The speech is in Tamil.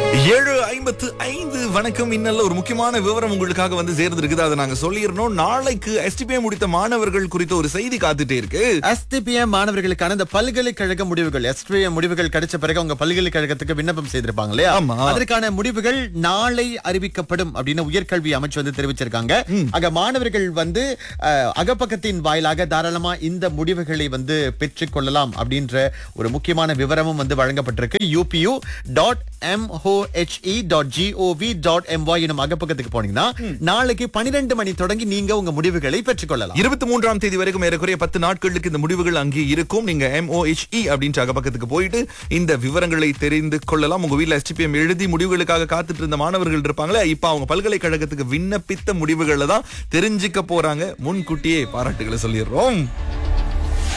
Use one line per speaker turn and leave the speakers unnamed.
ஏழு ஐம்பத்து ஐந்து வணக்கம் இன்னல்ல ஒரு முக்கியமான விவரம் உங்களுக்காக வந்து சேர்ந்திருக்குது அதை நாங்க சொல்லிடணும் நாளைக்கு எஸ்டிபிஐ முடித்த மாணவர்கள் குறித்த ஒரு செய்தி காத்துட்டே இருக்கு
எஸ்டிபிஎம் மாணவர்களுக்கான இந்த பல்கலைக்கழக முடிவுகள் எஸ்டிபிஎம் முடிவுகள் கிடைச்ச பிறகு அவங்க பல்கலைக்கழகத்துக்கு விண்ணப்பம் செய்திருப்பாங்க இல்லையா
ஆமா.
அதற்கான முடிவுகள் நாளை அறிவிக்கப்படும் அப்படின்னு உயர்கல்வி அமைச்சு வந்து தெரிவிச்சிருக்காங்க ஆக மாணவர்கள் வந்து அஹ், அகப்பக்கத்தின் வாயிலாக தாராளமா இந்த முடிவுகளை வந்து பெற்றுக் கொள்ளலாம் அப்படின்ற ஒரு முக்கியமான விவரமும் வந்து வழங்கப்பட்டிருக்கு UPU dot MOHE dot GOV dot MY எனும் அகப்பக்கத்துக்கு போனீங்கன்னா நாளைக்கு பனிரெண்டு மணி தொடங்கி நீங்க உங்க முடிவுகளை பெற்றுக்கொள்ளலாம்
இருபத்தி மூன்றாம் தேதி வரைக்கும் ஏறக்குறைய பத்து நாட்களுக்கு இந்த முடிவுகள் அங்கே இருக்கும் நீங்க எம்ஓஹெச்இ அப்படின்ற அகப்பக்கத்துக்கு போயிட்டு இந்த விவரங்களை தெரிந்து கொள்ளலாம் உங்க வீட்ல எஸ்டிபிஎம் எழுதி முடிவுகளுக்காக காத்துட்டு இருந்த மாணவர்கள் இருப்பாங்களே இப்ப அவங்க பல்கலைக்கழகத்துக்கு விண்ணப்பித்த முடிவுகளை தான் தெரிஞ்சுக்க போறாங்க முன்கூட்டியே பாராட்டுகளை சொல்லிடுறோம்